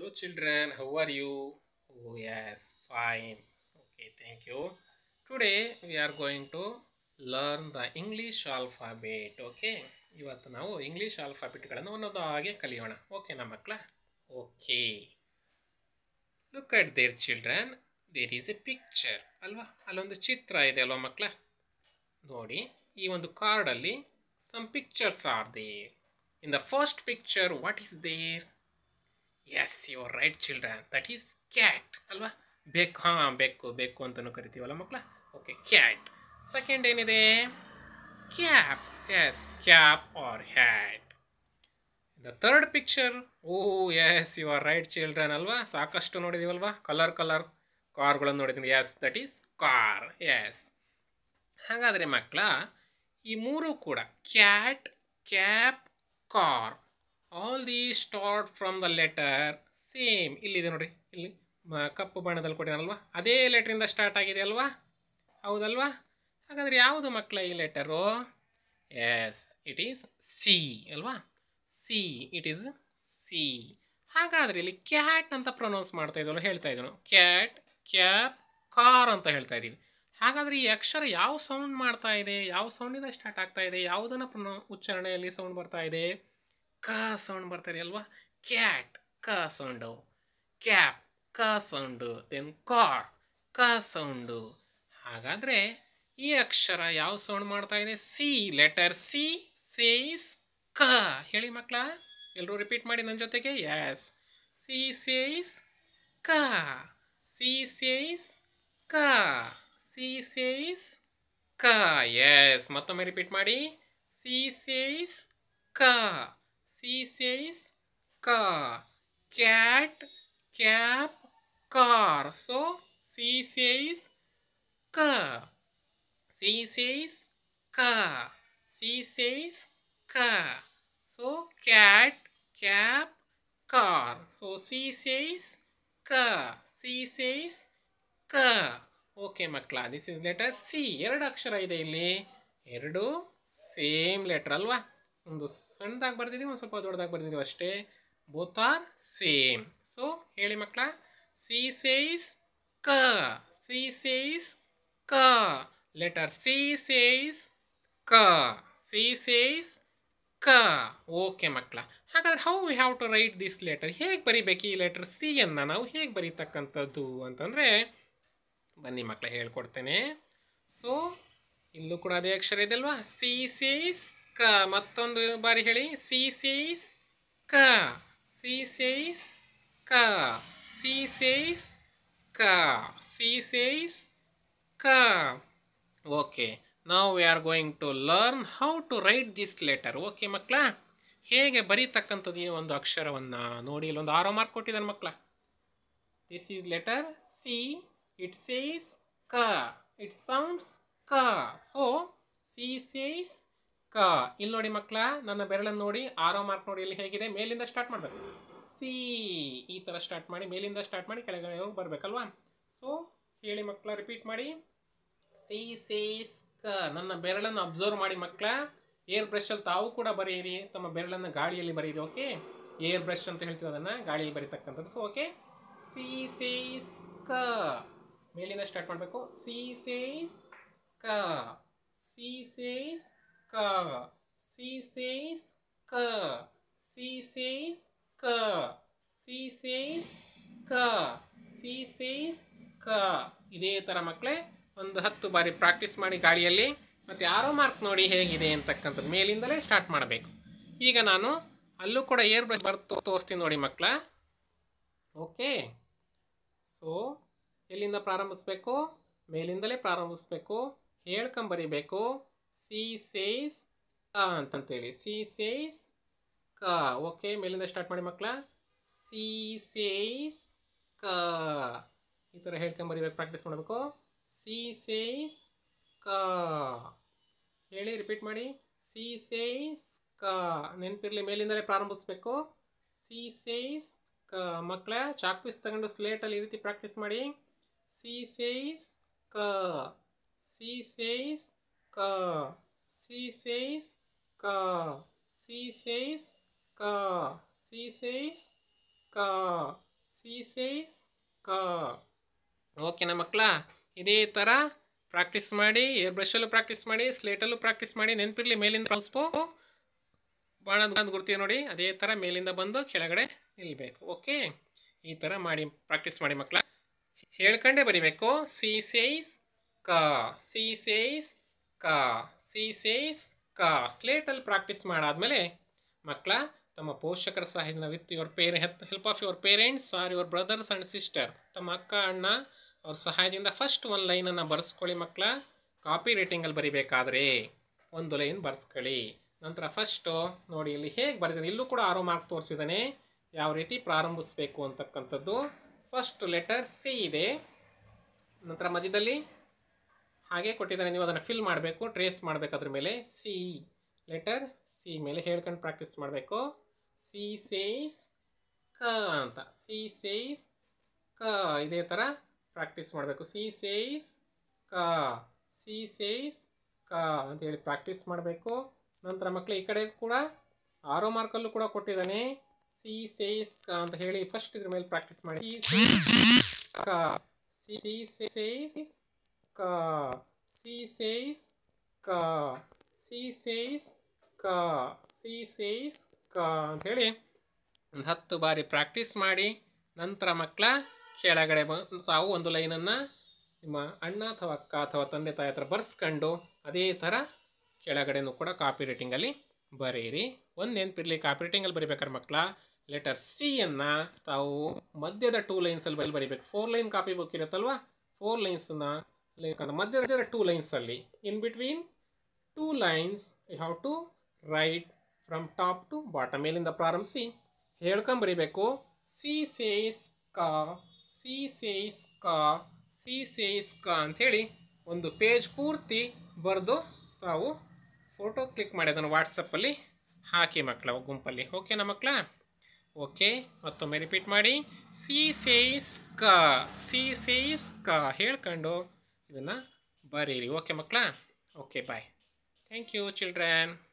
Hello children, how are you? Oh yes, fine. Okay, thank you. Today we are going to learn the English alphabet. Okay, ಇವತ್ತು ನಾವು English ಆಲ್ಫಾಬೆಟ್ಗಳನ್ನು ಒಂದೊಂದಾಗಿ ಕಲಿಯೋಣ ಓಕೆನಾ ಮಕ್ಕಳ okay look at there children there is a picture ಅಲ್ವಾ ಅಲ್ಲೊಂದು ಚಿತ್ರ ಇದೆ ಅಲ್ವಾ ಮಕ್ಕಳ ನೋಡಿ ಈ ಒಂದು ಕಾರ್ಡಲ್ಲಿ some pictures are there in the first picture what is there yes your right children that is cat ಅಲ್ವಾ ಬೇಕು ಹಾಂ ಬೇಕು ಬೇಕು ಅಂತಲೂ ಕರಿತೀವಲ್ಲ ಮಕ್ಕಳ ಓಕೆ ಕ್ಯಾಟ್ ಸೆಕೆಂಡ್ ಏನಿದೆ cap yes cap or hat the third picture oh yes you are right children ಅಲ್ವಾ ಸಾಕಷ್ಟು ನೋಡಿದೀವಲ್ವಾ ಕಲರ್ ಕಲರ್ ಕಾರ್ಗಳನ್ನು ನೋಡಿದ್ವಿ yes that is car yes ಹಾಗಾದರೆ ಮಕ್ಕಳ ಈ ಮೂರು ಕೂಡ cat cap car all the start from the letter same ಇಲ್ಲಿದೆ ನೋಡಿ ಇಲ್ಲಿ ಮ- ಕಪ್ಪು ಬಣ್ಣದಲ್ಲಿ ಕೊಟ್ಟಿದ್ದಾನಲ್ವಾ ಅದೇ ಲೆಟ್ರಿಂದ ಸ್ಟಾರ್ಟ್ ಆಗಿದೆ ಅಲ್ವಾ ಹೌದಲ್ವಾ ಹಾಗಾದರೆ ಯಾವುದು ಮಕ್ಕಳ ಈ letter yes it is C ಅಲ್ವಾ ಸಿ ಇಟ್ ಈಸ್ ಸಿ ಹಾಗಾದರೆ ಇಲ್ಲಿ ಕ್ಯಾಟ್ ಅಂತ ಪ್ರೊನೌನ್ಸ್ ಮಾಡ್ತಾ ಇದ್ವಲ್ಲ ಹೇಳ್ತಾ ಇದ್ವಿ ಕ್ಯಾಟ್ ಕ್ಯಾಪ್ ಕಾರ್ ಅಂತ ಹೇಳ್ತಾ ಇದ್ದೀವಿ ಹಾಗಾದರೆ ಈ ಅಕ್ಷರ ಯಾವ ಸೌಂಡ್ ಮಾಡ್ತಾ ಇದೆ ಯಾವ ಸೌಂಡಿಂದ ಸ್ಟಾರ್ಟ್ ಆಗ್ತಾ ಇದೆ ಯಾವುದನ್ನ ಪ್ರೊನೌ ಉಚ್ಚಾರಣೆಯಲ್ಲಿ ಸೌಂಡ್ ಬರ್ತಾ ಇದೆ ಕ ಸೌಂಡ್ ಬರ್ತಾ ಇದೆ ಅಲ್ವಾ ಕ್ಯಾಟ್ ಕ ಸೌಂಡು ಕ್ಯಾಪ್ ಕ ಸೌಂಡು ದೆನ್ ಕಾರ್ ಕ ಸೌಂಡು ಹಾಗಾದರೆ ಈ ಅಕ್ಷರ ಯಾವ ಸೌಂಡ್ ಮಾಡ್ತಾ ಇದೆ ಸಿ ಲೆಟರ್ ಸಿ ಸೇಸ್ ಕ ಹೇಳಿ ಮಕ್ಕಳ ಎಲ್ಲರೂ ರಿಪೀಟ್ ಮಾಡಿ ನನ್ನ ಜೊತೆಗೆ ಎಸ್ ಸಿ ಸೇಸ್ ಕ ಸಿ ಸೇಸ್ ಕ ಸಿ ಸೇಸ್ ಕ ಎಸ್ ಮತ್ತೊಮ್ಮೆ ರಿಪೀಟ್ ಮಾಡಿ ಸಿ ಸೇಸ್ ಕ ಸಿ ಸೇಸ್ ಕ cat cap car so C says ಕ ಸಿ ಸೇಸ್ ಕ ಸಿ ಸೇಸ್ ಕ so cat cap car so C says ಕ ಸಿ ಸೇಸ್ ಕ ಓಕೆ ಮಕ್ಕಳ ದಿಸ್ ಇಸ್ ಲೆಟರ್ ಸಿ ಎರಡು ಅಕ್ಷರ ಇದೆ ಇಲ್ಲಿ ಎರಡು ಸೇಮ್ ಲೆಟರ್ ಅಲ್ವಾ ಒಂದು ಸಣ್ಣದಾಗಿ ಬರ್ದಿದ್ದೀವಿ ಒಂದು ಸ್ವಲ್ಪ ದೊಡ್ಡದಾಗಿ ಬರ್ದಿದ್ದೀವಿ ಅಷ್ಟೇ ಬೋತ್ ಆರ್ ಸೇಮ್ ಸೊ ಹೇಳಿ ಮಕ್ಕಳ ಸಿ ಸೇಸ್ ಕ ಸಿ ಸೇಸ್ ಕ ಲೆಟರ್ ಸಿ ಸೇಸ್ ಕ ಸಿ ಸೇಸ್ ಕ ಓಕೆ ಮಕ್ಕಳ ಹಾಗಾದ್ರೆ how we have to write this letter ಹೇಗೆ ಬರಿಬೇಕು ಈ ಲೆಟರ್ ಸಿ ಅನ್ನ ನಾವು ಹೇಗೆ ಬರೀತಕ್ಕಂಥದ್ದು ಅಂತಂದರೆ ಬನ್ನಿ ಮಕ್ಕಳ ಹೇಳ್ಕೊಡ್ತೇನೆ ಸೊ ಇಲ್ಲೂ ಕೂಡ ಅದೇ ಅಕ್ಷರ ಇದೆ ಅಲ್ವಾ ಸಿ ಸೇಸ್ ಕ ಮತ್ತೊಂದು ಬಾರಿ ಹೇಳಿ ಸಿ ಸೇಸ್ ಕ ಸಿ ಸೇಸ್ ಕ ಸಿ ಸೇಸ್ ಕ ಸಿ ಸೇಸ್ ಕ ಓಕೆ ನಾವು we are going to learn how to write this letter okay ಮಕ್ಕಳ ಹೇಗೆ ಬರೀತಕ್ಕಂಥದ್ದು ಈ ಒಂದು ಅಕ್ಷರವನ್ನು ನೋಡಿ ಇಲ್ಲೊಂದು ಆರೋ ಮಾರ್ಕ್ ಕೊಟ್ಟಿದ್ದಾನೆ ಮಕ್ಕಳ this is letter C it says ಕ ಇಟ್ ಸೌಂಡ್ಸ್ ಕ ಸೊ ಸಿ ಸೇಸ್ ಕ ಇಲ್ಲಿ ನೋಡಿ ಮಕ್ಕಳ ನನ್ನ ಬೆರಳನ್ನು ನೋಡಿ ಆರೋ ಮಾರ್ಕ್ ನೋಡಿ ಇಲ್ಲಿ ಹೇಗಿದೆ ಮೇಲಿಂದ ಸ್ಟಾರ್ಟ್ ಮಾಡಬೇಕು ಸಿ ಈ ಥರ ಸ್ಟಾರ್ಟ್ ಮಾಡಿ ಮೇಲಿಂದ ಸ್ಟಾರ್ಟ್ ಮಾಡಿ ಕೆಳಗಡೆ ಬರಬೇಕಲ್ವಾ ಸೊ ಹೇಳಿ ಮಕ್ಕಳ ರಿಪೀಟ್ ಮಾಡಿ ಸಿ ಸೇಸ್ ಕ ನನ್ನ ಬೆರಳನ್ನು ಅಬ್ಸರ್ವ್ ಮಾಡಿ ಮಕ್ಕಳ ಏರ್ ಬ್ರಷಲ್ಲಿ ತಾವು ಕೂಡ ಬರೆಯಿರಿ ತಮ್ಮ ಬೆರಳನ್ನು ಗಾಳಿಯಲ್ಲಿ ಬರೀರಿ ಓಕೆ ಏರ್ ಬ್ರಷ್ ಅಂತ ಹೇಳ್ತೀವಿ ಅದನ್ನು ಗಾಳಿಯಲ್ಲಿ ಬರೀತಕ್ಕಂಥದ್ದು ಸೊ ಓಕೆ ಸಿ ಸೇಸ್ ಕ ಮೇಲಿಂದ ಸ್ಟಾರ್ಟ್ ಮಾಡಬೇಕು ಸಿ ಸೇಸ್ ಕ ಸಿ ಸೇಸ್ ಕ ಸಿ ಸೇಸ್ ಕ ಸಿ ಸೇಸ್ ಕ ಸಿ ಸೇಸ್ ಕ ಸಿ ಸೇಸ್ ಕ ಇದೇ ಥರ ಮಕ್ಕಳೇ ಒಂದು ಹತ್ತು ಬಾರಿ ಪ್ರಾಕ್ಟೀಸ್ ಮಾಡಿ ಗಾಳಿಯಲ್ಲಿ ಮತ್ತು ಯಾರೋ ಮಾರ್ಕ್ ನೋಡಿ ಹೇಗಿದೆ ಅಂತಕ್ಕಂಥದ್ದು ಮೇಲಿಂದಲೇ ಸ್ಟಾರ್ಟ್ ಮಾಡಬೇಕು ಈಗ ನಾನು ಅಲ್ಲೂ ಕೂಡ ಏರ್ ಬ್ರಷ್ ಬರ್ತು ತೋರಿಸ್ತೀನಿ ನೋಡಿ ಮಕ್ಕಳ ಓಕೆ ಸೊ ಎಲ್ಲಿಂದ ಪ್ರಾರಂಭಿಸ್ಬೇಕು ಮೇಲಿಂದಲೇ ಪ್ರಾರಂಭಿಸ್ಬೇಕು ಹೇಳ್ಕೊಂಬರಿಬೇಕು ಸಿ ಸೇಸ್ ಕ ಅಂತಂತೇಳಿ ಸಿ ಸೇಸ್ ಕ ಓಕೆ ಮೇಲಿಂದ ಸ್ಟಾರ್ಟ್ ಮಾಡಿ ಮಕ್ಕಳ ಸಿ ಸೇಸ್ ಕ ಈ ಥರ ಹೇಳ್ಕೊಂಬರಿಬೇಕು ಪ್ರಾಕ್ಟೀಸ್ ಮಾಡಬೇಕು ಸಿ ಸೇಸ್ ಕ ಹೇಳಿ ರಿಪೀಟ್ ಮಾಡಿ ಸಿ ಸೇಸ್ ಕ ನೆನಪಿರಲಿ ಮೇಲಿಂದಲೇ ಪ್ರಾರಂಭಿಸ್ಬೇಕು ಸಿ ಸೇಸ್ ಕ ಮಕ್ಕಳ ಚಾಕ್ ಪೀಸ್ ತಗೊಂಡು ಸ್ಲೇಟಲ್ಲಿ ಈ ರೀತಿ ಪ್ರಾಕ್ಟೀಸ್ ಮಾಡಿ ಸಿ ಸೇಸ್ ಕ ಸಿ ಸೇಸ್ ಕ ಸಿ ಸೇಸ್ ಕ ಸಿ ಸೇಸ್ ಕ ಸಿ ಸೇಸ್ ಕ ಸಿ ಸೇಸ್ ಕ ಓಕೆನಾ ಮಕ್ಕಳ ಇದೇ ಥರ ಪ್ರಾಕ್ಟೀಸ್ ಮಾಡಿ ಏರ್ ಬ್ರಷಲ್ಲೂ ಪ್ರಾಕ್ಟೀಸ್ ಮಾಡಿ ಸ್ಲೇಟಲ್ಲೂ ಪ್ರಾಕ್ಟೀಸ್ ಮಾಡಿ ನೆನಪಿರಲಿ ಮೇಲಿಂದ ಕಳಿಸ್ಬೋ ಬಾಣದ ಗುರ್ತೀವಿ ನೋಡಿ ಅದೇ ಥರ ಮೇಲಿಂದ ಬಂದು ಕೆಳಗಡೆ ನಿಲ್ಲಬೇಕು ಓಕೆ ಈ ಥರ ಮಾಡಿ ಪ್ರಾಕ್ಟೀಸ್ ಮಾಡಿ ಮಕ್ಕಳ ಹೇಳ್ಕೊಂಡೇ ಬರಿಬೇಕು ಸಿ ಸೇಸ್ ಕ ಸಿ ಸೇಸ್ ಕ ಸಿ ಸೇಸ್ ಕ ಸ್ಲೇಟಲ್ಲಿ ಪ್ರಾಕ್ಟೀಸ್ ಮಾಡಾದ್ಮೇಲೆ ಮಕ್ಕಳ ತಮ್ಮ ಪೋಷಕರ ಸಹಾಯದಿಂದ with your parent help of your parents or your brothers and sister ತಮ್ಮ ಅಕ್ಕ ಅಣ್ಣ ಅವ್ರ ಸಹಾಯದಿಂದ ಫಸ್ಟ್ ಒಂದು ಲೈನನ್ನು ಬರೆಸ್ಕೊಳ್ಳಿ ಮಕ್ಕಳ ಕಾಪಿ ರೇಟಿಂಗಲ್ಲಿ ಬರಿಬೇಕಾದ್ರೆ ಒಂದು ಲೈನ್ ಬರೆಸ್ಕೊಳ್ಳಿ ನಂತರ ಫಸ್ಟು ನೋಡಿ ಇಲ್ಲಿ ಹೇಗೆ ಬರೆದಿದ್ದಾನೆ ಇಲ್ಲೂ ಕೂಡ ಆರೋ ಮಾರ್ಕ್ ತೋರಿಸಿದ್ದಾನೆ ಯಾವ ರೀತಿ ಪ್ರಾರಂಭಿಸಬೇಕು ಅಂತಕ್ಕಂಥದ್ದು ಫಸ್ಟ್ ಲೆಟರ್ ಸಿ ಇದೆ ನಂತರ ಮಧ್ಯದಲ್ಲಿ ಹಾಗೆ ಕೊಟ್ಟಿದ್ದಾನೆ ನೀವು ಅದನ್ನು ಫಿಲ್ ಮಾಡಬೇಕು ಟ್ರೇಸ್ ಮಾಡಬೇಕು ಅದ್ರ ಮೇಲೆ ಸಿ ಲೆಟರ್ ಸಿ ಮೇಲೆ ಹೇಳ್ಕೊಂಡು ಪ್ರಾಕ್ಟೀಸ್ ಮಾಡಬೇಕು ಸಿ ಸೇಸ್ ಕ ಅಂತ ಸಿ ಸೇಸ್ ಕ ಇದೇ ಥರ ಪ್ರಾಕ್ಟೀಸ್ ಮಾಡಬೇಕು ಸಿ ಸೇಸ್ ಕ ಸಿ ಸೇಸ್ ಕ ಅಂತ ಹೇಳಿ ಪ್ರಾಕ್ಟೀಸ್ ಮಾಡಬೇಕು ನಂತರ ಮಕ್ಕಳು ಈ ಕಡೆ ಕೂಡ ಆರೋ ಮಾರ್ಕಲ್ಲೂ ಕೂಡ ಕೊಟ್ಟಿದ್ದಾನೆ ಸಿ ಸೇಸ್ ಕ ಅಂತ ಹೇಳಿ ಫಸ್ಟ್ ಇದ್ರ ಮೇಲೆ ಪ್ರಾಕ್ಟೀಸ್ ಮಾಡಿ ಸಿ ಕ ಸಿ ಸೇಸ್ ಕ ಸಿ ಸೇಸ್ ಕ ಸಿ ಸೇಸ್ ಕ ಸಿ ಸೇಸ್ ಕ ಅಂತ ಹೇಳಿ ಒಂದು ಹತ್ತು ಬಾರಿ ಪ್ರಾಕ್ಟೀಸ್ ಮಾಡಿ ನಂತರ ಮಕ್ಕಳ ಕೆಳಗಡೆ ಬಂದು ತಾವು ಒಂದು ಲೈನನ್ನು ನಿಮ್ಮ ಅಣ್ಣ ಅಥವಾ ಅಕ್ಕ ಅಥವಾ ತಂದೆ ತಾಯಿ ಹತ್ರ ಬರ್ಸ್ಕೊಂಡು ಅದೇ ಥರ ಕೆಳಗಡೆನೂ ಕೂಡ ಕಾಪಿ ರೇಟಿಂಗಲ್ಲಿ ಬರೀರಿ ಒಂದು ನೆನಪಿರಲಿ ಕಾಪಿ ರೇಟಿಂಗಲ್ಲಿ ಬರಿಬೇಕಾದ್ರೆ ಮಕ್ಕಳ ಲೆಟರ್ ಸಿಯನ್ನು ತಾವು ಮಧ್ಯದ ಟೂ ಲೈನ್ಸಲ್ಲಿ ಬರಿ ಬರಿಬೇಕು ಫೋರ್ ಲೈನ್ ಕಾಪಿ ಬುಕ್ ಇರುತ್ತಲ್ವಾ ಫೋರ್ ಲೈನ್ಸನ್ನು ಮಧ್ಯದ ಟೂ ಲೈನ್ಸಲ್ಲಿ in between two lines you have to write from top to bottom ಮೇಲಿಂದ ಪ್ರಾರಂಭಿಸಿ ಹೇಳ್ಕೊಂಬರಿಬೇಕು ಸಿ ಸೇಸ್ ಕ ಸಿ ಸೇಸ್ ಕ ಸಿ ಸೇಸ್ ಕ ಅಂಥೇಳಿ ಒಂದು ಪೇಜ್ ಪೂರ್ತಿ ಬರೆದು ತಾವು ಫೋಟೋ ಕ್ಲಿಕ್ ಮಾಡಿ ಅದನ್ನು ವಾಟ್ಸಪ್ಪಲ್ಲಿ ಹಾಕಿ ಮಕ್ಕಳ ಗುಂಪಲ್ಲಿ ಓಕೆನಾ ಮಕ್ಕಳ ಓಕೆ ಮತ್ತೊಮ್ಮೆ ರಿಪೀಟ್ ಮಾಡಿ ಸಿ ಸೇಸ್ ಕ ಸಿ ಸೇಸ್ ಕ ಹೇಳ್ಕೊಂಡು ಇದನ್ನು ಬರೀರಿ ಓಕೆ ಮಕ್ಕಳ okay bye thank you children